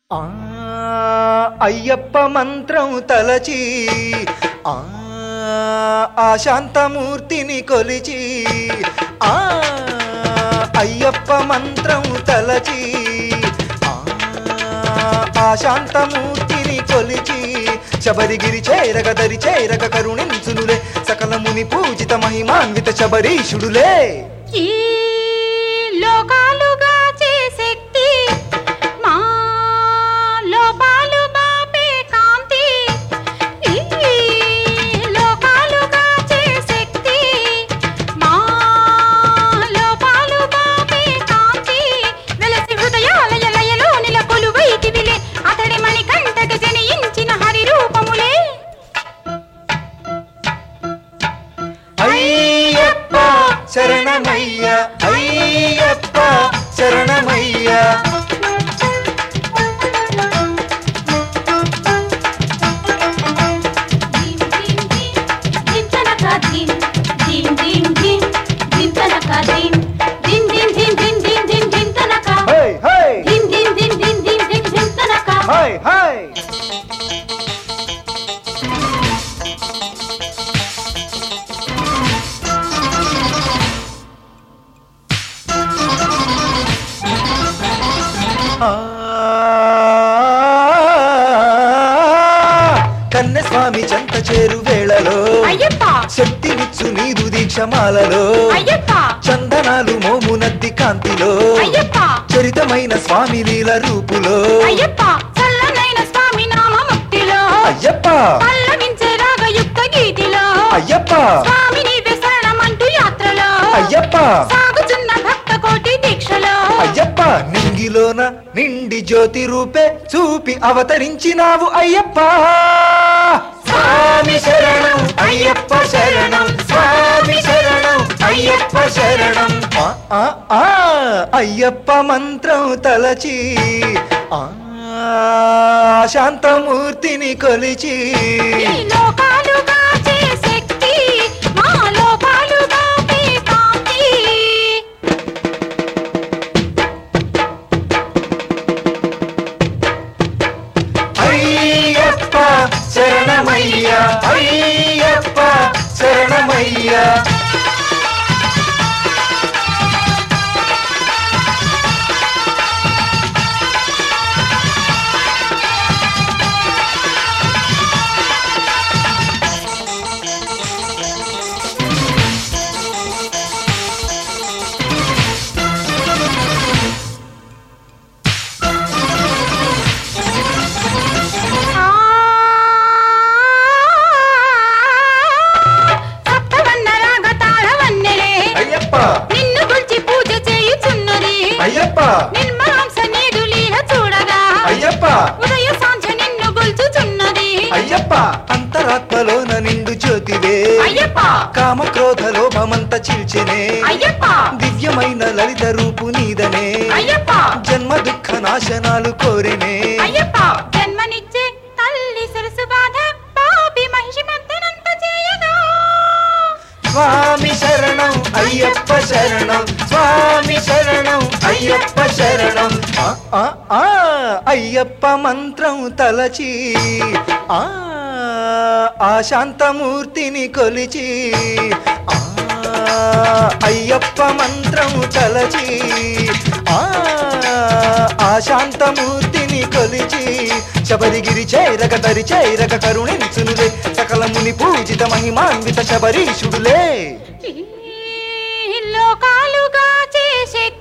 ఆ అయ్యప్ప మంత్రం తలచి ఆ ఆ శాంతమూర్తిని కొలిచి ఆ అయ్యప్ప మంత్రం తలచి ఆ ఆ శాంతమూర్తిని కొలిచి శబరిగిరి చేరగ దరి చేరగ కరుణించునులే సకల ముని పూజిత మహిమాన్విత శబరీషుడులే ఈ లోకాలుగా శక్తి మా లోపాలు బాపే కాంతి ఈ లోకాలుగా శక్తి మా లోపాలు బాపే కాంతి వెలసి హృదయాల లయలో నిల కొలువైతివిలే అతడి మణి కంటక జనించిన హరి రూపములే అయ్యప్ప శరణమయ్య అయ్యప్ప శరణమయ్య హై హై హై హై ఆ కన్నస్వామి చెంత చేరు వేళలో అయ్యప్ప శక్తినిచ్చు నీదు దీక్షమాలలో అయ్యప్ప చందనాలు మోమునద్ది కాంతిలో అయ్యప్ప చరితమైన స్వామి లీల రూపులో అయ్యప్ప చల్లనైన స్వామి నామముక్తిలో అయ్యప్ప పల్లవించే రాగయుక్త గీతిలో అయ్యప్ప స్వామి నీవే శరణమంటూ యాత్రలో అయ్యప్ప సాగుచున్న భక్త కోటి దీక్షలో అయ్యప్ప నింగిలోన నిండి జ్యోతి రూపే చూపి అవతరించినావు అయ్యప్ప స్వామి శరణం అయ్యప్ప శరణం స్వామి శరణం అయ్యప్ప శరణం ఆ, ఆ, ఆ, అయ్యప్ప మంత్రం తలచి ఆ శాంతమూర్తిని కొలిచి ఈ లోకాలుగా శక్తి మా లోపాలుగా కాంతి అయ్యప్ప శరణమయ్య అయ్యప్ప శరణమయ్య సప్తవన్న రాగ తాళవన్నెలే అయ్యప్ప నిన్ను గురించి పూజ చేయుచున్నది అయ్యప్ప నిర్మలాంస నీదు లీల చూడగా అయ్యప్ప ఉదయ సాంझ నిన్ను గొల్చుచున్నది అయ్యప్ప అంతరాత్మలోన నిండు జ్యోతివే అయ్యప్ప కామ క్రోధ లోభమంత చీల్చెనే అయ్యప్ప దివ్యమైన లలిత రూపు నీదనే అయ్యప్ప జన్మ దుఃఖ నాశనాలు కోరినే అయ్యప్ప జన్మనిచ్చే తల్లి సరసు బాధ పాపి మహిషి మద్దనంత చేయగా స్వామి శరణం అయ్యప్ప శరణం స్వామి శరణం అయ్యప్ప శరణం ఆ, ఆ, ఆ, అయ్యప్ప మంత్రం తలచి ఆ ఆ శాంతమూర్తిని కొలిచి ఆ అయ్యప్ప మంత్రం తలచి ఆ ఆ శాంతమూర్తిని కొలిచి శబరిగిరి చేరక తరి చేరక కరుణించునులే సకల ముని పూజిత మహిమాన్విత శబరీషుడులే ఈ లోకాలుగా చేసే